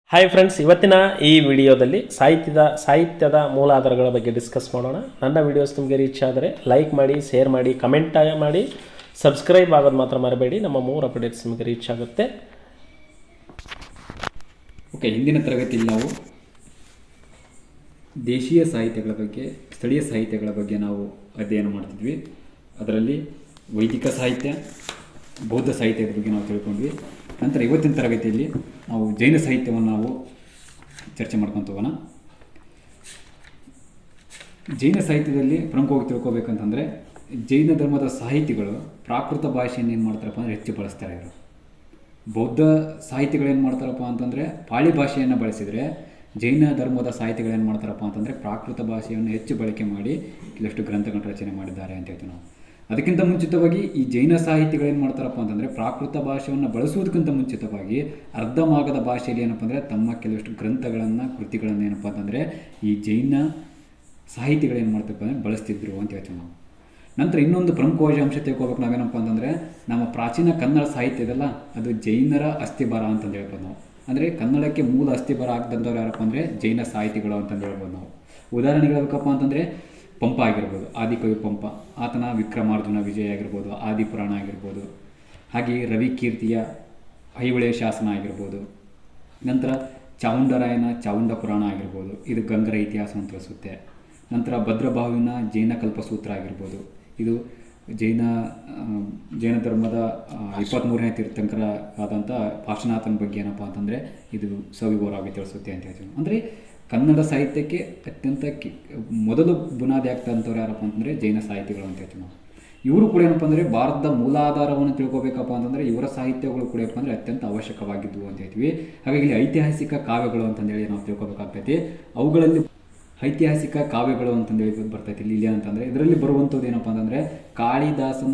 hi friends ಇವತ್ತಿನ ಈ ವಿಡಿಯೋದಲ್ಲಿ ಸಾಹಿತ್ಯದ ಸಾಹಿತ್ಯದ ಮೂಲ ಆಧಾರಗಳ ಬಗ್ಗೆ ಡಿಸ್ಕಸ್ ಮಾಡೋಣ ನನ್ನ ವಿಡಿಯೋಸ್ ನಿಮಗೆ ರೀಚ್ ಆದರೆ ಲೈಕ್ ಮಾಡಿ ಶೇರ್ ಮಾಡಿ ಕಮೆಂಟ್ ಮಾಡಿ ಸಬ್ಸ್ಕ್ರೈಬ್ ಆಗೋದು ಮಾತ್ರ ಮರಬೇಡಿ ನಮ್ಮ ಮೂರು ಅಪ್ಡೇಟ್ಸ್ ನಿಮಗೆ ರೀಚ್ ಆಗುತ್ತೆ ಓಕೆ ಹಿಂದಿನ ತರಗತಿಯಲ್ಲಿ ನಾವು ದೇಶೀಯ ಸಾಹಿತ್ಯಗಳ ಬಗ್ಗೆ ಸ್ಥಳೀಯ ಸಾಹಿತ್ಯಗಳ ಬಗ್ಗೆ ನಾವು ಅಧ್ಯಯನ ಮಾಡ್ತಿದ್ವಿ ಅದರಲ್ಲಿ ವೈದಿಕ ಸಾಹಿತ್ಯ ಬೌದ್ಧ ಸಾಹಿತ್ಯದ ಬಗ್ಗೆ ನಾವು ತಿಳ್ಕೊಂಡ್ವಿ ನಂತರ ಇವತ್ತಿನ ತರಗತಿಯಲ್ಲಿ ನಾವು ಜೈನ ಸಾಹಿತ್ಯವನ್ನು ನಾವು ಚರ್ಚೆ ಮಾಡ್ಕೊತ ಹೋಗೋಣ ಜೈನ ಸಾಹಿತ್ಯದಲ್ಲಿ ಪ್ರಮುಖವಾಗಿ ತಿಳ್ಕೊಬೇಕಂತಂದರೆ ಜೈನ ಧರ್ಮದ ಸಾಹಿತಿಗಳು ಪ್ರಾಕೃತ ಭಾಷೆಯನ್ನು ಏನು ಮಾಡ್ತಾರಪ್ಪ ಅಂದರೆ ಹೆಚ್ಚು ಬಳಸ್ತಾರೆ ಇವರು ಬೌದ್ಧ ಸಾಹಿತಿಗಳೇನು ಮಾಡ್ತಾರಪ್ಪ ಅಂತಂದರೆ ಪಾಳಿ ಭಾಷೆಯನ್ನು ಬಳಸಿದರೆ ಜೈನ ಧರ್ಮದ ಸಾಹಿತಿಗಳೇನು ಮಾಡ್ತಾರಪ್ಪ ಅಂತಂದರೆ ಪ್ರಾಕೃತ ಭಾಷೆಯನ್ನು ಹೆಚ್ಚು ಬಳಕೆ ಮಾಡಿ ಕೆಲಷ್ಟು ಗ್ರಂಥಗಳನ್ನು ರಚನೆ ಮಾಡಿದ್ದಾರೆ ಅಂತ ಹೇಳ್ತೀವಿ ನಾವು ಅದಕ್ಕಿಂತ ಮುಂಚಿತವಾಗಿ ಈ ಜೈನ ಸಾಹಿತಿಗಳೇನು ಮಾಡ್ತಾರಪ್ಪ ಅಂತಂದರೆ ಪ್ರಾಕೃತ ಭಾಷೆಯನ್ನು ಬಳಸುವುದಕ್ಕಿಂತ ಮುಂಚಿತವಾಗಿ ಅರ್ಧಮಾಗದ ಭಾಷೆಯಲ್ಲಿ ಏನಪ್ಪ ಅಂದರೆ ತಮ್ಮ ಕೆಲವಷ್ಟು ಗ್ರಂಥಗಳನ್ನು ಕೃತಿಗಳನ್ನು ಏನಪ್ಪ ಅಂತಂದರೆ ಈ ಜೈನ ಸಾಹಿತಿಗಳೇನು ಮಾಡ್ತಪ್ಪ ಅಂದರೆ ಬಳಸ್ತಿದ್ರು ಅಂತ ಹೇಳ್ತೀವಿ ನಾವು ನಂತರ ಇನ್ನೊಂದು ಪ್ರಮುಖವಾಗಿ ಅಂಶ ತಿಳ್ಕೊಬೇಕು ನಾವೇನಪ್ಪ ಅಂತಂದರೆ ನಮ್ಮ ಪ್ರಾಚೀನ ಕನ್ನಡ ಸಾಹಿತ್ಯ ಇದೆಲ್ಲ ಅದು ಜೈನರ ಅಸ್ಥಿಬರ ಅಂತಂದು ಹೇಳ್ಬೋದು ನಾವು ಅಂದರೆ ಕನ್ನಡಕ್ಕೆ ಮೂಲ ಅಸ್ಥಿಬರ ಆಗ್ದಂಥವ್ರು ಯಾರಪ್ಪ ಅಂದರೆ ಜೈನ ಸಾಹಿತಿಗಳು ಅಂತಂದು ಹೇಳ್ಬೋದು ನಾವು ಉದಾಹರಣೆಗೆ ಹೇಳ್ಬೇಕಪ್ಪ ಅಂತಂದರೆ ಪಂಪ ಆಗಿರ್ಬೋದು ಆದಿಕವಿ ಪಂಪ ಆತನ ವಿಕ್ರಮಾರ್ಜುನ ವಿಜಯ ಆಗಿರ್ಬೋದು ಆದಿಪುರಾಣ ಆಗಿರ್ಬೋದು ಹಾಗೆ ರವಿ ಕೀರ್ತಿಯ ಐಹೊಳೆ ಶಾಸನ ಆಗಿರ್ಬೋದು ನಂತರ ಚಾವುಂಡರಾಯನ ಚಾವುಂಡ ಪುರಾಣ ಆಗಿರ್ಬೋದು ಇದು ಗಂಗರ ಇತಿಹಾಸವನ್ನು ತಿಳಿಸುತ್ತೆ ನಂತರ ಭದ್ರಭಾವಿನ ಜೈನ ಕಲ್ಪಸೂತ್ರ ಆಗಿರ್ಬೋದು ಇದು ಜೈನ ಆ, ಜೈನ ಧರ್ಮದ ಇಪ್ಪತ್ತ್ಮೂರನೇ ತೀರ್ಥಂಕರ ಆದಂಥ ಪಾರ್ಶ್ವನಾಥನ ಬಗ್ಗೆ ಏನಪ್ಪ ಅಂತಂದರೆ ಇದು ಸವಿವರವಾಗಿ ತಿಳಿಸುತ್ತೆ ಅಂತ ಹೇಳ್ತೀವಿ ಅಂದರೆ ಕನ್ನಡ ಸಾಹಿತ್ಯಕ್ಕೆ ಅತ್ಯಂತ ಕಿ ಮೊದಲು ಬುನಾದಿ ಆಗ್ತಂಥವ್ರು ಯಾರಪ್ಪ ಅಂತಂದರೆ ಜೈನ ಸಾಹಿತಿಗಳು ಅಂತ ಹೇಳ್ತೀವಿ ನಾವು ಇವರು ಕೂಡ ಏನಪ್ಪ ಅಂದರೆ ಭಾರತದ ಮೂಲಾಧಾರವನ್ನು ತಿಳ್ಕೊಬೇಕಪ್ಪ ಅಂತಂದರೆ ಇವರ ಸಾಹಿತ್ಯಗಳು ಕೂಡ ಏನಪ್ಪ ಅಂದರೆ ಅತ್ಯಂತ ಅವಶ್ಯಕವಾಗಿದ್ದವು ಅಂತ ಹೇಳ್ತೀವಿ ಹಾಗಾಗಿ ಇಲ್ಲಿ ಐತಿಹಾಸಿಕ ಕಾವ್ಯಗಳು ಅಂತಂದೇಳಿ ನಾವು ತಿಳ್ಕೊಬೇಕಾಗ್ತೈತಿ ಅವುಗಳಲ್ಲಿ ಐತಿಹಾಸಿಕ ಕಾವ್ಯಗಳು ಅಂತಂದೇಳಿ ಬರ್ತೈತಿ ಇಲ್ಲಿ ಇಲ್ಲಿ ಅಂತಂದರೆ ಇದರಲ್ಲಿ ಬರುವಂಥದ್ದು ಏನಪ್ಪ ಅಂತಂದರೆ ಕಾಳಿದಾಸನ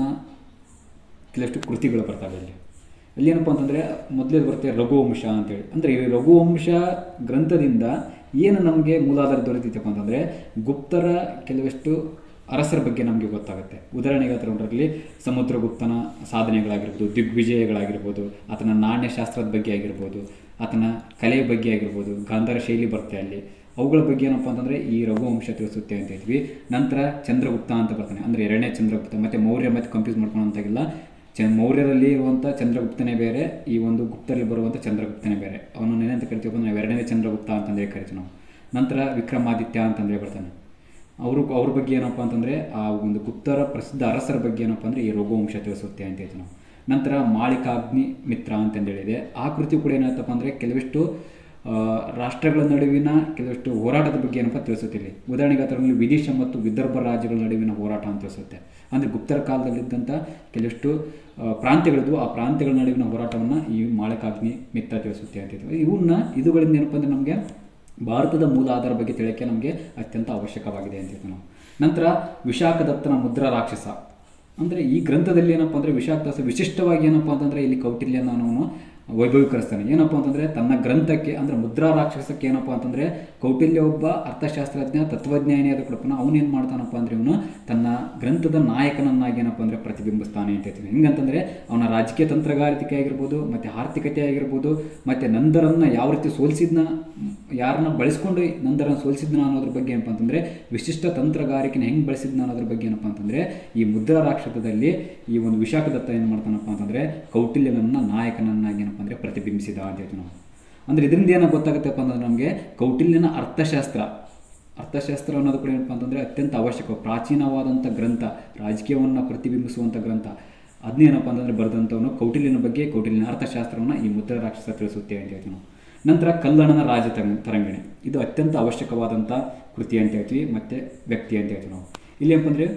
ಕೆಲಷ್ಟು ಕೃತಿಗಳು ಬರ್ತವೆ ಇಲ್ಲಿ ಇಲ್ಲಿ ಏನಪ್ಪ ಅಂತಂದರೆ ಮೊದಲೇ ಬರುತ್ತೆ ರಘುವಂಶ ಅಂತೇಳಿ ಅಂದರೆ ಈ ರಘುವಂಶ ಗ್ರಂಥದಿಂದ ಏನು ನಮಗೆ ಮೂಲಾಧಾರ ದೊರೆತಿತ್ತಪ್ಪ ಅಂತಂದರೆ ಗುಪ್ತರ ಕೆಲವಷ್ಟು ಅರಸರ ಬಗ್ಗೆ ನಮಗೆ ಗೊತ್ತಾಗುತ್ತೆ ಉದಾಹರಣೆಗೆ ತಗೊಂಡ್ರಲ್ಲಿ ಸಮುದ್ರಗುಪ್ತನ ಸಾಧನೆಗಳಾಗಿರ್ಬೋದು ದಿಗ್ವಿಜಯಗಳಾಗಿರ್ಬೋದು ಆತನ ನಾಣ್ಯಶಾಸ್ತ್ರದ ಬಗ್ಗೆ ಆಗಿರ್ಬೋದು ಆತನ ಕಲೆಯ ಬಗ್ಗೆ ಆಗಿರ್ಬೋದು ಗಾಂಧಾರ ಶೈಲಿ ಬರುತ್ತೆ ಅಲ್ಲಿ ಅವುಗಳ ಬಗ್ಗೆ ಏನಪ್ಪ ಅಂತಂದರೆ ಈ ರಘುವಂಶ ತಿಳಿಸುತ್ತೆ ಅಂತ ಹೇಳ್ತೀವಿ ನಂತರ ಚಂದ್ರಗುಪ್ತ ಅಂತ ಬರ್ತಾನೆ ಅಂದರೆ ಎರಡನೇ ಚಂದ್ರಗುಪ್ತ ಮತ್ತು ಮೌರ್ಯ ಮತ್ತು ಕನ್ಫ್ಯೂಸ್ ಮಾಡ್ಕೊಳ್ಳೋಂತಾಗಿಲ್ಲ ಚ ಮೌರ್ಯರಲ್ಲಿ ಇರುವಂಥ ಚಂದ್ರಗುಪ್ತನೇ ಬೇರೆ ಈ ಒಂದು ಗುಪ್ತರಲ್ಲಿ ಬರುವಂಥ ಚಂದ್ರಗುಪ್ತನೇ ಬೇರೆ ಅವನು ಏನಂತ ಕರಿತೀವಿ ನಾವು ಎರಡನೇ ಚಂದ್ರಗುಪ್ತ ಅಂತಂದೇಳಿ ಕರಿತೀವಿ ನಾವು ನಂತರ ವಿಕ್ರಮಾದಿತ್ಯ ಅಂತಂದೇಳಿ ಬರ್ತಾನೆ ಅವರು ಅವ್ರ ಬಗ್ಗೆ ಏನಪ್ಪ ಅಂತಂದರೆ ಆ ಒಂದು ಗುಪ್ತರ ಪ್ರಸಿದ್ಧ ಅರಸರ ಬಗ್ಗೆ ಏನಪ್ಪ ಅಂದರೆ ಈ ರಘುವಂಶ ತಿಳಿಸುತ್ತೆ ಅಂತ ಹೇಳ್ತೀವಿ ನಾವು ನಂತರ ಮಾಳಿಕಾಗ್ನಿ ಮಿತ್ರ ಅಂತಂದೇಳಿದೆ ಆ ಕೃತಿ ಕೂಡ ಏನಾಯ್ತಪ್ಪ ಅಂದರೆ ಕೆಲವಿಷ್ಟು ಆ, ರಾಷ್ಟ್ರಗಳ ನಡುವಿನ ಕೆಲವಷ್ಟು ಹೋರಾಟದ ಬಗ್ಗೆ ಏನಪ್ಪ ತಿಳಿಸುತ್ತೆ ಇಲ್ಲಿ ಉದಾಹರಣೆಗೆ ಅದರಲ್ಲಿ ವಿದಿಶ ಮತ್ತು ವಿದರ್ಭ ರಾಜ್ಯಗಳ ನಡುವಿನ ಹೋರಾಟ ಅಂತ ತಿಳಿಸುತ್ತೆ ಅಂದರೆ ಗುಪ್ತರ ಕಾಲದಲ್ಲಿದ್ದಂಥ ಕೆಲವಷ್ಟು ಆ, ಪ್ರಾಂತ್ಯಗಳಿದ್ವು ಆ ಪ್ರಾಂತ್ಯಗಳ ನಡುವಿನ ಹೋರಾಟವನ್ನು ಈ ಮಾಳಕಾಗ್ನಿ ಮಿತ್ರ ತಿಳಿಸುತ್ತೆ ಅಂತ ಹೇಳ್ತೀವಿ ಇವನ್ನ ಇದುಗಳಿಂದ ಏನಪ್ಪ ಅಂದರೆ ನಮಗೆ ಭಾರತದ ಮೂಲ ಆಧಾರ ಬಗ್ಗೆ ತಿಳಿಯೋಕ್ಕೆ ನಮಗೆ ಅತ್ಯಂತ ಅವಶ್ಯಕವಾಗಿದೆ ಅಂತ ಹೇಳ್ತೀವಿ ನಾವು ನಂತರ ವಿಶಾಖದತ್ತನ ಮುದ್ರಾ ರಾಕ್ಷಸ ಅಂದರೆ ಈ ಗ್ರಂಥದಲ್ಲಿ ಏನಪ್ಪ ಅಂದರೆ ವಿಷಾಕ್ತಾಸ ವಿಶಿಷ್ಟವಾಗಿ ಏನಪ್ಪ ಅಂತಂದರೆ ಇಲ್ಲಿ ಕೌಟಿಲ್ಯನ ಅವನು ವೈಭವೀಕರಿಸ್ತಾನೆ ಏನಪ್ಪ ಅಂತಂದರೆ ತನ್ನ ಗ್ರಂಥಕ್ಕೆ ಅಂದರೆ ಮುದ್ರಾ ರಾಕ್ಷಸಕ್ಕೆ ಏನಪ್ಪ ಅಂತಂದರೆ ಕೌಟಿಲ್ಯ ಒಬ್ಬ ಅರ್ಥಶಾಸ್ತ್ರಜ್ಞ ತತ್ವಜ್ಞಾನಿ ಆದ ಕೂಡ ಅವನೇನು ಮಾಡ್ತಾನಪ್ಪ ಅಂದರೆ ಇವನು ತನ್ನ ಗ್ರಂಥದ ನಾಯಕನನ್ನಾಗಿ ಏನಪ್ಪ ಅಂದರೆ ಪ್ರತಿಬಿಂಬಿಸ್ತಾನೆ ಅಂತ ಹೇಳ್ತೀವಿ ಹೆಂಗಂತಂದರೆ ಅವನ ರಾಜಕೀಯ ತಂತ್ರಗಾರಿಕೆ ಆಗಿರ್ಬೋದು ಮತ್ತು ಆರ್ಥಿಕತೆ ಆಗಿರ್ಬೋದು ಮತ್ತು ನಂದರನ್ನು ಯಾವ ರೀತಿ ಸೋಲಿಸಿದ್ನ ಯಾರನ್ನ ಬಳಸ್ಕೊಂಡು ನಂದರನ್ನು ಸೋಲಿಸಿದ್ನ ಅನ್ನೋದ್ರ ಬಗ್ಗೆ ಏನಪ್ಪ ಅಂತಂದರೆ ವಿಶಿಷ್ಟ ತಂತ್ರಗಾರಿಕೆನ ಹೆಂಗೆ ಬಳಸಿದ್ನ ಅನ್ನೋದ್ರ ಬಗ್ಗೆ ಏನಪ್ಪ ಅಂತಂದರೆ ಈ ಮುದ್ರಾ ರಾಕ್ಷಸದಲ್ಲಿ ಈ ಒಂದು ವಿಶಾಖದತ್ತ ಏನು ಮಾಡ್ತಾನಪ್ಪ ಅಂತಂದರೆ ಕೌಟಿಲ್ಯನನ್ನ ನಾಯಕನನ್ನಾಗಿ ಏನಪ್ಪ ಅಂದರೆ ಪ್ರತಿಬಿಂಬಿಸಿದ ಅಂತ ಹೇಳ್ತೀವಿ ನಾವು ಅಂದರೆ ಇದರಿಂದ ಏನೋ ಗೊತ್ತಾಗುತ್ತಪ್ಪ ಅಂತಂದ್ರೆ ನಮಗೆ ಕೌಟಿಲ್ಯನ ಅರ್ಥಶಾಸ್ತ್ರ ಅರ್ಥಶಾಸ್ತ್ರ ಅನ್ನೋದು ಕೂಡ ಏನಪ್ಪ ಅಂತಂದರೆ ಅತ್ಯಂತ ಅವಶ್ಯಕ ಪ್ರಾಚೀನವಾದಂಥ ಗ್ರಂಥ ರಾಜಕೀಯವನ್ನು ಪ್ರತಿಬಿಂಬಿಸುವಂಥ ಗ್ರಂಥ ಅದನ್ನೇನಪ್ಪ ಅಂತಂದರೆ ಬರೆದಂಥವನು ಕೌಟಿಲ್ಯನ ಬಗ್ಗೆ ಕೌಟಿಲ್ಯನ ಅರ್ಥಶಾಸ್ತ್ರವನ್ನು ಈ ಮುದ್ರಾ ರಾಕ್ಷಸ ತಿಳಿಸುತ್ತೆ ಅಂತ ಹೇಳ್ತೀವಿ ನಾವು ನಂತರ ಕಲ್ಲಣನ ರಾಜ ತರಂಗ ತರಂಗಿಣಿ ಇದು ಅತ್ಯಂತ ಅವಶ್ಯಕವಾದಂಥ ಕೃತಿ ಅಂತ ಹೇಳ್ತೀವಿ ಮತ್ತು ವ್ಯಕ್ತಿ ಅಂತ ಹೇಳ್ತೀವಿ ನಾವು ಇಲ್ಲಿ ಏನಪ್ಪ ಅಂದರೆ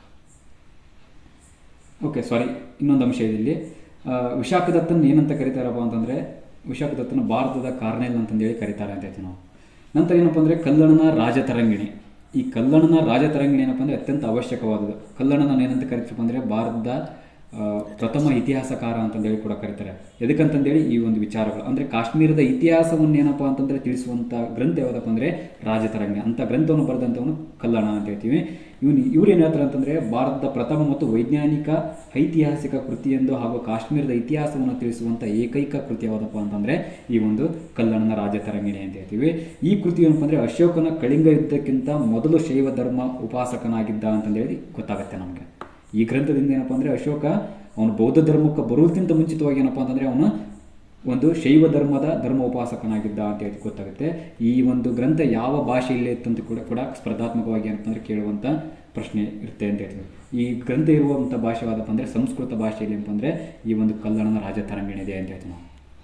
ಓಕೆ ಸಾರಿ ಇನ್ನೊಂದು ಅಂಶ ಇದೆ ಇಲ್ಲಿ ಆ, ವಿಶಾಖದತ್ತನ ಏನಂತ ಕರೀತಾರಪ್ಪ ಅಂತಂದರೆ ವಿಶಾಖದತ್ತನ ಭಾರತದ ಕಾರ್ನೆಲ್ ಅಂತಂದೇಳಿ ಕರೀತಾರೆ ಅಂತ ಹೇಳ್ತೀವಿ ನಾವು ನಂತರ ಏನಪ್ಪ ಅಂದರೆ ಕಲ್ಲಣನ ರಾಜತರಂಗಿಣಿ ಈ ಕಲ್ಲಣನ ರಾಜತರಂಗಿಣಿ ಏನಪ್ಪ ಅಂದರೆ ಅತ್ಯಂತ ಅವಶ್ಯಕವಾದದ್ದು ಕಲ್ಲಣನ ಏನಂತ ಕರಿತೀವಪ್ಪ ಅಂದರೆ ಭಾರತದ ಆ, ಪ್ರಥಮ ಇತಿಹಾಸಕಾರ ಅಂತಂದೇಳಿ ಕೂಡ ಕರೀತಾರೆ ಎದಕ್ಕಂತಂದೇಳಿ ಈ ಒಂದು ವಿಚಾರಗಳು ಅಂದರೆ ಕಾಶ್ಮೀರದ ಇತಿಹಾಸವನ್ನು ಏನಪ್ಪ ಅಂತಂದರೆ ತಿಳಿಸುವಂಥ ಗ್ರಂಥ ಯಾವುದಪ್ಪ ಅಂದರೆ ರಾಜತರಂಗ ಅಂತ ಗ್ರಂಥವನ್ನು ಬರೆದಂಥವನು ಕಲ್ಲಣ ಅಂತ ಹೇಳ್ತೀವಿ ಇವನು ಇವ್ರು ಏನು ಹೇಳ್ತಾರೆ ಅಂತಂದರೆ ಭಾರತದ ಪ್ರಥಮ ಮತ್ತು ವೈಜ್ಞಾನಿಕ ಐತಿಹಾಸಿಕ ಕೃತಿಯೆಂದು ಹಾಗೂ ಕಾಶ್ಮೀರದ ಇತಿಹಾಸವನ್ನು ತಿಳಿಸುವಂಥ ಏಕೈಕ ಕೃತಿ ಯಾವುದಪ್ಪ ಅಂತಂದರೆ ಈ ಒಂದು ಕಲ್ಲಣನ ರಾಜತರಂಗಿಣಿ ಅಂತ ಹೇಳ್ತೀವಿ ಈ ಕೃತಿ ಏನಪ್ಪ ಅಂದರೆ ಅಶೋಕನ ಕಳಿಂಗ ಯುದ್ಧಕ್ಕಿಂತ ಮೊದಲು ಶೈವ ಧರ್ಮ ಉಪಾಸಕನಾಗಿದ್ದ ಅಂತಂದೇಳಿ ಗೊತ್ತಾಗುತ್ತೆ ನಮಗೆ ಈ ಗ್ರಂಥದಿಂದ ಏನಪ್ಪ ಅಂದರೆ ಅಶೋಕ ಅವನು ಬೌದ್ಧ ಧರ್ಮಕ್ಕೆ ಬರೋದಕ್ಕಿಂತ ಮುಂಚಿತವಾಗಿ ಏನಪ್ಪ ಅಂತಂದರೆ ಅವನು ಒಂದು ಶೈವ ಧರ್ಮದ ಧರ್ಮ ಉಪಾಸಕನಾಗಿದ್ದ ಅಂತ ಹೇಳಿ ಗೊತ್ತಾಗುತ್ತೆ ಈ ಒಂದು ಗ್ರಂಥ ಯಾವ ಭಾಷೆಯಲ್ಲಿ ಇತ್ತಂತ ಕೂಡ ಕೂಡ ಸ್ಪರ್ಧಾತ್ಮಕವಾಗಿ ಏನಪ್ಪ ಅಂದರೆ ಕೇಳುವಂಥ ಪ್ರಶ್ನೆ ಇರುತ್ತೆ ಅಂತ ಹೇಳ್ತೀವಿ ಈ ಗ್ರಂಥ ಇರುವಂಥ ಭಾಷೆ ಯಾವುದಪ್ಪ ಅಂದರೆ ಸಂಸ್ಕೃತ ಭಾಷೆಯಲ್ಲಿ ಏನಪ್ಪ ಅಂದರೆ ಈ ಒಂದು ಕಲ್ಲಣನ ರಾಜತರಂಗಿಣಿ ಇದೆ ಅಂತ ಹೇಳ್ತೀವಿ ನಾವು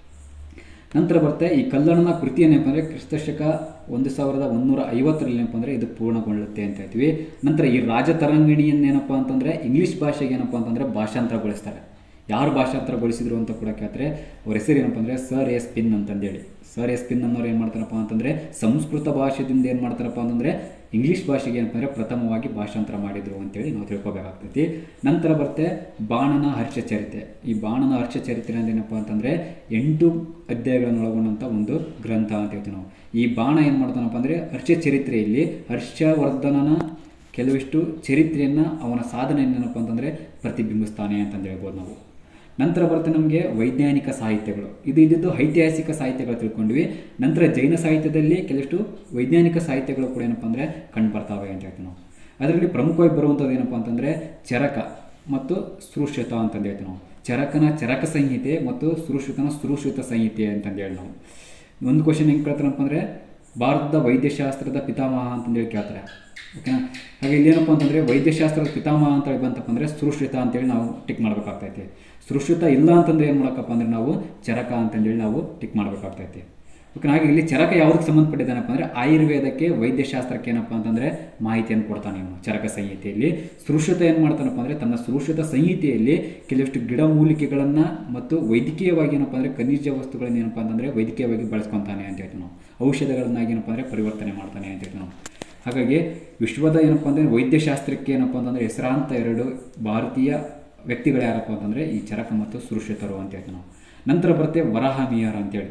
ನಂತರ ಬರುತ್ತೆ ಈ ಕಲ್ಲಣನ ಕೃತಿ ಏನಪ್ಪ ಅಂದರೆ ಕ್ರಿಸ್ತಶಕ ಒಂದು ಸಾವಿರದ ಒಂದೂರ ಐವತ್ತರಲ್ಲಿ ಏನಪ್ಪ ಅಂದರೆ ಇದು ಪೂರ್ಣಗೊಳ್ಳುತ್ತೆ ಅಂತ ಹೇಳ್ತೀವಿ ನಂತರ ಈ ರಾಜತರಂಗಿಣಿಯನ್ನೇನಪ್ಪ ಅಂತಂದರೆ ಇಂಗ್ಲೀಷ್ ಭಾಷೆಗೆ ಏನಪ್ಪ ಅಂತಂದರೆ ಭಾಷಾಂತರಗೊಳಿಸ್ತಾರೆ ಯಾರು ಭಾಷಾಂತರಗೊಳಿಸಿದ್ರು ಅಂತ ಕೂಡ ಕೇಳ್ತಾರೆ ಅವ್ರ ಹೆಸರು ಏನಪ್ಪ ಅಂದರೆ ಸರ್ ಎಸ್ ಪಿನ್ ಅಂತಂದೇಳಿ ಸರ್ ಎಸ್ ಪಿನ್ ಅನ್ನೋರು ಏನು ಮಾಡ್ತಾರಪ್ಪ ಅಂತಂದರೆ ಸಂಸ್ಕೃತ ಭಾಷೆದಿಂದ ಏನು ಮಾಡ್ತಾರಪ್ಪ ಅಂತಂದರೆ ಇಂಗ್ಲೀಷ್ ಭಾಷೆಗೆ ಏನಪ್ಪ ಅಂದರೆ ಪ್ರಥಮವಾಗಿ ಭಾಷಾಂತರ ಮಾಡಿದರು ಅಂತೇಳಿ ನಾವು ತಿಳ್ಕೊಬೇಕಾಗ್ತೈತಿ ನಂತರ ಬರುತ್ತೆ ಬಾಣನ ಹರ್ಷ ಚರಿತೆ ಈ ಬಾಣನ ಹರ್ಷ ಚರಿತ್ರೆ ಅಂದ್ರೆ ಏನಪ್ಪ ಅಂತಂದರೆ ಎಂಟು ಅಧ್ಯಾಯಗಳನ್ನು ಒಳಗೊಂಡಂಥ ಒಂದು ಗ್ರಂಥ ಅಂತ ಹೇಳ್ತೀವಿ ನಾವು ಈ ಬಾಣ ಏನು ಮಾಡ್ತಾನಪ್ಪ ಅಂದರೆ ಹರ್ಷ ಚರಿತ್ರೆಯಲ್ಲಿ ಹರ್ಷವರ್ಧನನ ಕೆಲವಿಷ್ಟು ಚರಿತ್ರೆಯನ್ನು ಅವನ ಸಾಧನೆಯನ್ನು ಏನಪ್ಪ ಅಂತಂದರೆ ಪ್ರತಿಬಿಂಬಿಸ್ತಾನೆ ಅಂತಂದು ಹೇಳ್ಬೋದು ನಾವು ನಂತರ ಬರುತ್ತೆ ನಮಗೆ ವೈಜ್ಞಾನಿಕ ಸಾಹಿತ್ಯಗಳು ಇದು ಇದ್ದಿದ್ದು ಐತಿಹಾಸಿಕ ಸಾಹಿತ್ಯಗಳು ತಿಳ್ಕೊಂಡ್ವಿ ನಂತರ ಜೈನ ಸಾಹಿತ್ಯದಲ್ಲಿ ಕೆಲಷ್ಟು ವೈಜ್ಞಾನಿಕ ಸಾಹಿತ್ಯಗಳು ಕೂಡ ಏನಪ್ಪ ಅಂದರೆ ಕಂಡು ಬರ್ತಾವೆ ಅಂತ ಹೇಳ್ತೀವಿ ನಾವು ಅದರಲ್ಲಿ ಪ್ರಮುಖವಾಗಿ ಬರುವಂಥದ್ದು ಏನಪ್ಪ ಅಂತಂದರೆ ಚರಕ ಮತ್ತು ಸೃಶ್ರುತ ಅಂತಂದು ಹೇಳ್ತೀವಿ ನಾವು ಚರಕನ ಚರಕ ಸಂಹಿತೆ ಮತ್ತು ಸೃಶ್ರುತನ ಸೃಶ್ರುತ ಸಂಹಿತೆ ಅಂತಂದೇಳಿ ನಾವು ಒಂದು ಕ್ವಶನ್ ಹೆಂಗೆ ಕೇಳ್ತಾರಪ್ಪ ಅಂದರೆ ಭಾರತದ ವೈದ್ಯಶಾಸ್ತ್ರದ ಪಿತಾಮಹ ಅಂತಂದೇಳಿ ಕೇಳ್ತಾರೆ ಓಕೆನಾ ಹಾಗೆ ಇಲ್ಲೇನಪ್ಪ ಅಂತಂದರೆ ವೈದ್ಯಶಾಸ್ತ್ರದ ಪಿತಾಮಹ ಅಂತ ಹೇಳಿ ಬಂತಪ್ಪ ಅಂದರೆ ಸೃಶ್ರಿತ ಅಂತೇಳಿ ನಾವು ಟಿಕ್ ಮಾಡಬೇಕಾಗ್ತೈತಿ ಸೃಶ್ರಿತ ಇಲ್ಲ ಅಂತಂದ್ರೆ ಏನು ಮಾಡಕ್ಕಪ್ಪ ಅಂದರೆ ನಾವು ಚರಕ ಅಂತಂದೇಳಿ ನಾವು ಟಿಕ್ ಮಾಡಬೇಕಾಗ್ತೈತಿ ಓಕೆ ಹಾಗೆ ಇಲ್ಲಿ ಚರಕ ಯಾವುದಕ್ಕೆ ಸಂಬಂಧಪಟ್ಟಿದ್ದಾನಪ್ಪ ಅಂದರೆ ಆಯುರ್ವೇದಕ್ಕೆ ವೈದ್ಯಶಾಸ್ತ್ರಕ್ಕೆ ಏನಪ್ಪ ಅಂತಂದರೆ ಮಾಹಿತಿಯನ್ನು ಕೊಡ್ತಾನೆ ಇವನು ಚರಕ ಸಂಹಿತೆಯಲ್ಲಿ ಸೃಶ್ರಿತ ಏನು ಮಾಡ್ತಾನಪ್ಪ ಅಂದರೆ ತನ್ನ ಸೃಶ್ರಿತ ಸಂಹಿತೆಯಲ್ಲಿ ಕೆಲವಷ್ಟು ಗಿಡಮೂಲಿಕೆಗಳನ್ನು ಮತ್ತು ವೈದ್ಯಕೀಯವಾಗಿ ಏನಪ್ಪ ಅಂದರೆ ಖನಿಜ ವಸ್ತುಗಳನ್ನ ಏನಪ್ಪ ಅಂತಂದರೆ ವೈದ್ಯಕೀಯವಾಗಿ ಬಳಸ್ಕೊತಾನೆ ಅಂತ ಹೇಳ್ತೀವಿ ನಾವು ಔಷಧಗಳನ್ನಾಗಿ ಏನಪ್ಪ ಅಂದರೆ ಪರಿವರ್ತನೆ ಮಾಡ್ತಾನೆ ಅಂತ ಹೇಳ್ತೀವಿ ನಾವು ಹಾಗಾಗಿ ವಿಶ್ವದ ಏನಪ್ಪ ಅಂದರೆ ವೈದ್ಯಶಾಸ್ತ್ರಕ್ಕೆ ಏನಪ್ಪ ಅಂತಂದರೆ ಹೆಸರಾಂತ ಎರಡು ಭಾರತೀಯ ವ್ಯಕ್ತಿಗಳು ಯಾರಪ್ಪ ಅಂತಂದರೆ ಈ ಚರಕ ಮತ್ತು ಸೃಶ್ರಿತರು ಅಂತ ಹೇಳ್ತೀವಿ ನಾವು ನಂತರ ಬರುತ್ತೆ ವರಾಹಮಿಯರ್ ಅಂತೇಳಿ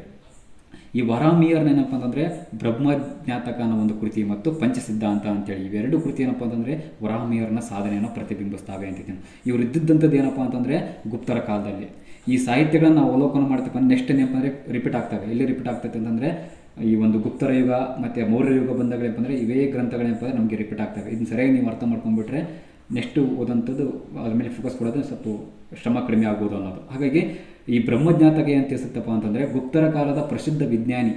ಈ ವರಾಮಿಯರ್ನ ಏನಪ್ಪ ಅಂತಂದರೆ ಬ್ರಹ್ಮಜ್ಞಾತಕ ಅನ್ನೋ ಒಂದು ಕೃತಿ ಮತ್ತು ಪಂಚಸಿದ್ಧಾಂತ ಅಂತೇಳಿ ಇವೆರಡು ಕೃತಿ ಏನಪ್ಪ ಅಂತಂದರೆ ವರಾಮಿಯರ್ನ ಸಾಧನೆಯನ್ನು ಪ್ರತಿಬಿಂಬಿಸ್ತಾವೆ ಅಂತಿದ್ದೀನಿ ಇವರು ಇದ್ದಿದ್ದಂಥದ್ದು ಏನಪ್ಪ ಅಂತಂದರೆ ಗುಪ್ತರ ಕಾಲದಲ್ಲಿ ಈ ಸಾಹಿತ್ಯಗಳನ್ನ ನಾವು ಅವಲೋಕನ ಮಾಡ್ತಪ್ಪ ನೆಕ್ಸ್ಟ್ ಏನಪ್ಪ ಅಂದರೆ ರಿಪೀಟ್ ಆಗ್ತವೆ ಎಲ್ಲಿ ರಿಪೀಟ್ ಆಗ್ತೈತೆ ಅಂತಂದರೆ ಈ ಒಂದು ಗುಪ್ತರ ಯುಗ ಮತ್ತು ಮೌರ್ಯ ಯುಗ ಬಂದಾಗಲೇನಪ್ಪ ಅಂದರೆ ಇವೇ ಗ್ರಂಥಗಳೇನಪ್ಪ ಅಂದರೆ ನಮಗೆ ರಿಪೀಟ್ ಆಗ್ತವೆ ಇದನ್ನ ಸರಿಯಾಗಿ ನೀವು ಅರ್ಥ ಮಾಡ್ಕೊಂಡ್ಬಿಟ್ರೆ ನೆಕ್ಸ್ಟ್ ಓದಂಥದ್ದು ಅದ್ರ ಮೇಲೆ ಫೋಕಸ್ ಕೊಡೋದು ಸ್ವಲ್ಪ ಶ್ರಮ ಕಡಿಮೆ ಆಗ್ಬೋದು ಅನ್ನೋದು ಹಾಗಾಗಿ ಈ ಬ್ರಹ್ಮಜ್ಞಾತಕ ಏನು ತಿಳಿಸುತ್ತಪ್ಪ ಅಂತಂದರೆ ಗುಪ್ತರ ಕಾಲದ ಪ್ರಸಿದ್ಧ ವಿಜ್ಞಾನಿ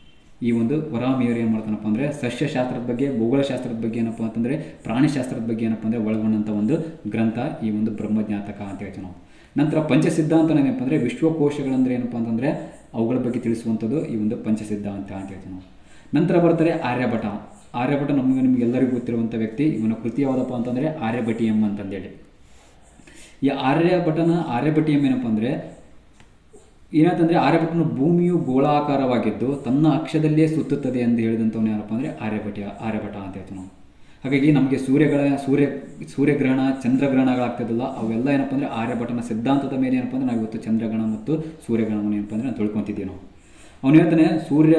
ಈ ಒಂದು ವರಾಮಿಯರು ಏನು ಮಾಡ್ತಾನಪ್ಪ ಅಂದರೆ ಸಸ್ಯಶಾಸ್ತ್ರದ ಬಗ್ಗೆ ಭೂಗೋಳಶಾಸ್ತ್ರದ ಬಗ್ಗೆ ಏನಪ್ಪ ಅಂತಂದರೆ ಪ್ರಾಣಿಶಾಸ್ತ್ರದ ಬಗ್ಗೆ ಏನಪ್ಪ ಅಂದರೆ ಒಳಗೊಂಡಂಥ ಒಂದು ಗ್ರಂಥ ಈ ಒಂದು ಬ್ರಹ್ಮಜ್ಞಾತಕ ಅಂತ ಹೇಳ್ತೀವಿ ನಾವು ನಂತರ ಪಂಚಸಿದ್ಧಾಂತ ಏನಪ್ಪ ಅಂದರೆ ವಿಶ್ವಕೋಶಗಳಂದ್ರೆ ಏನಪ್ಪ ಅಂತಂದರೆ ಅವುಗಳ ಬಗ್ಗೆ ತಿಳಿಸುವಂಥದ್ದು ಈ ಒಂದು ಪಂಚಸಿದ್ಧಾಂತ ಅಂತ ಹೇಳ್ತೀವಿ ನಾವು ನಂತರ ಬರ್ತಾರೆ ಆರ್ಯಭಟ ಆರ್ಯಭಟ ನಮಗೆ ನಿಮಗೆಲ್ಲರಿಗೂ ಗೊತ್ತಿರುವಂಥ ವ್ಯಕ್ತಿ ಇವನ ಕೃತಿ ಯಾವುದಪ್ಪ ಅಂತಂದರೆ ಆರ್ಯಭಟಿಯಂ ಅಂತಂದೇಳಿ ಈ ಆರ್ಯಭಟನ ಆರ್ಯಭಟಿಯಂ ಏನಪ್ಪ ಅಂದರೆ ಏನಂತಂದರೆ ಆರ್ಯಭಟನ ಭೂಮಿಯು ಗೋಳಾಕಾರವಾಗಿದ್ದು ತನ್ನ ಅಕ್ಷದಲ್ಲೇ ಸುತ್ತುತ್ತದೆ ಎಂದು ಹೇಳಿದಂಥವ್ನು ಯಾರಪ್ಪ ಅಂದರೆ ಆರ್ಯಭಟಿಯ ಆರ್ಯಭಟ ಅಂತ ಹೇಳ್ತೀವಿ ನಾವು ಹಾಗಾಗಿ ನಮಗೆ ಸೂರ್ಯಗಳ ಸೂರ್ಯ ಸೂರ್ಯಗ್ರಹಣ ಚಂದ್ರಗ್ರಹಣಗಳಾಗ್ತದಲ್ಲ ಅವೆಲ್ಲ ಏನಪ್ಪ ಅಂದರೆ ಆರ್ಯಭಟನ ಸಿದ್ಧಾಂತದ ಮೇಲೆ ಏನಪ್ಪ ಅಂದರೆ ನಾವು ಇವತ್ತು ಚಂದ್ರಗ್ರಹಣ ಮತ್ತು ಸೂರ್ಯಗ್ರಹಣವನ್ನು ಏನಪ್ಪ ಅಂದರೆ ನಾವು ತಿಳ್ಕೊತಿದ್ದೀವಿ ನಾವು ಅವನು ಹೇಳ್ತಾನೆ ಸೂರ್ಯ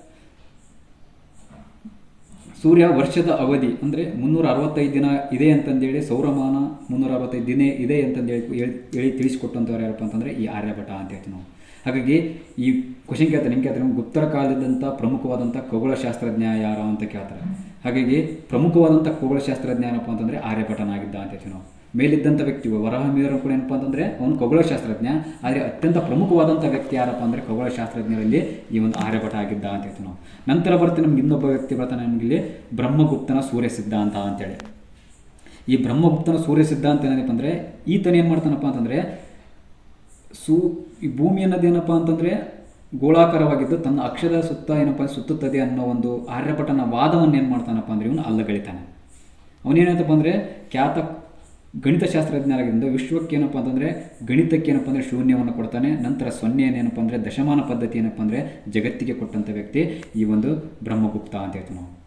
ಸೂರ್ಯ ವರ್ಷದ ಅವಧಿ ಅಂದರೆ ಮುನ್ನೂರ ಅರವತ್ತೈದು ದಿನ ಇದೆ ಅಂತಂದೇಳಿ ಸೌರಮಾನ ಮುನ್ನೂರ ಅರವತ್ತೈದು ದಿನ ಇದೆ ಅಂತಂದೇಳಿ ಹೇಳಿ ಹೇಳಿ ತಿಳಿಸ್ಕೊಟ್ಟಂಥವ್ರು ಯಾರಪ್ಪ ಅಂತಂದರೆ ಈ ಆರ್ಯಭಟ ಅಂತ ಹೇಳ್ತೀವಿ ನಾವು ಹಾಗಾಗಿ ಈ ಕ್ವಶನ್ ಕೇಳ್ತಾರೆ ನಿಮ್ಗೆ ಕೇಳ್ತಾರೆ ಗುಪ್ತರ ಕಾಲದಂಥ ಪ್ರಮುಖವಾದಂಥ ಖಗೋಳಶಾಸ್ತ್ರಜ್ಞ ಯಾರು ಅಂತ ಕೇಳ್ತಾರೆ ಹಾಗಾಗಿ ಪ್ರಮುಖವಾದಂಥ ಖಗೋಳಶಾಸ್ತ್ರಜ್ಞ ಏನಪ್ಪ ಅಂತಂದರೆ ಆರ್ಯಭಟನಾಗಿದ್ದ ಅಂತ ಹೇಳ್ತೀವಿ ನಾವು ಮೇಲಿದ್ದಂಥ ವ್ಯಕ್ತಿ ವರಾಹಮಿಯರು ಕೂಡ ಏನಪ್ಪ ಅಂತಂದರೆ ಅವನು ಖಗೋಳಶಾಸ್ತ್ರಜ್ಞ ಆದರೆ ಅತ್ಯಂತ ಪ್ರಮುಖವಾದಂಥ ವ್ಯಕ್ತಿ ಯಾರಪ್ಪ ಅಂದರೆ ಖಗೋಳಶಾಸ್ತ್ರಜ್ಞರಲ್ಲಿ ಈ ಒಂದು ಆರ್ಯಭಟ ಆಗಿದ್ದ ಅಂತ ಹೇಳ್ತೀವಿ ನಾವು ನಂತರ ಬರ್ತೆ ನಮ್ಗೆ ಇನ್ನೊಬ್ಬ ವ್ಯಕ್ತಿ ಬರ್ತಾನೆ ನಮಗೆ ಇಲ್ಲಿ ಬ್ರಹ್ಮಗುಪ್ತನ ಸೂರ್ಯ ಸಿದ್ಧಾಂತ ಅಂತೇಳಿ ಈ ಬ್ರಹ್ಮಗುಪ್ತನ ಸೂರ್ಯ ಸಿದ್ಧಾಂತ ಏನಪ್ಪ ಅಂದರೆ ಈತನ ಏನು ಮಾಡ್ತಾನಪ್ಪ ಅಂತಂದರೆ ಸೂ ಈ ಭೂಮಿ ಅನ್ನೋದೇನಪ್ಪ ಅಂತಂದರೆ ಗೋಳಾಕಾರವಾಗಿದ್ದು ತನ್ನ ಅಕ್ಷದ ಸುತ್ತ ಏನಪ್ಪ ಸುತ್ತುತ್ತದೆ ಅನ್ನೋ ಒಂದು ಆರ್ಯಭಟನ ವಾದವನ್ನು ಏನು ಮಾಡ್ತಾನಪ್ಪ ಅಂದರೆ ಇವನು ಅಲ್ಲಗಳಿತಾನೆ ಅವನೇನಂತಪ್ಪ ಅಂದರೆ ಖ್ಯಾತ ಗಣಿತಶಾಸ್ತ್ರಜ್ಞರಾಗಿದ್ದು ವಿಶ್ವಕ್ಕೆ ಏನಪ್ಪ ಅಂತಂದರೆ ಗಣಿತಕ್ಕೆ ಏನಪ್ಪ ಅಂದರೆ ಶೂನ್ಯವನ್ನು ಕೊಡ್ತಾನೆ ನಂತರ ಸೊನ್ನೆಯನ್ನು ಏನಪ್ಪ ಅಂದರೆ ದಶಮಾನ ಪದ್ಧತಿ ಏನಪ್ಪ ಅಂದರೆ ಜಗತ್ತಿಗೆ ಕೊಟ್ಟಂಥ ವ್ಯಕ್ತಿ ಈ ಒಂದು ಬ್ರಹ್ಮಗುಪ್ತ ಅಂತ ಹೇಳ್ತೀವಿ ನಾವು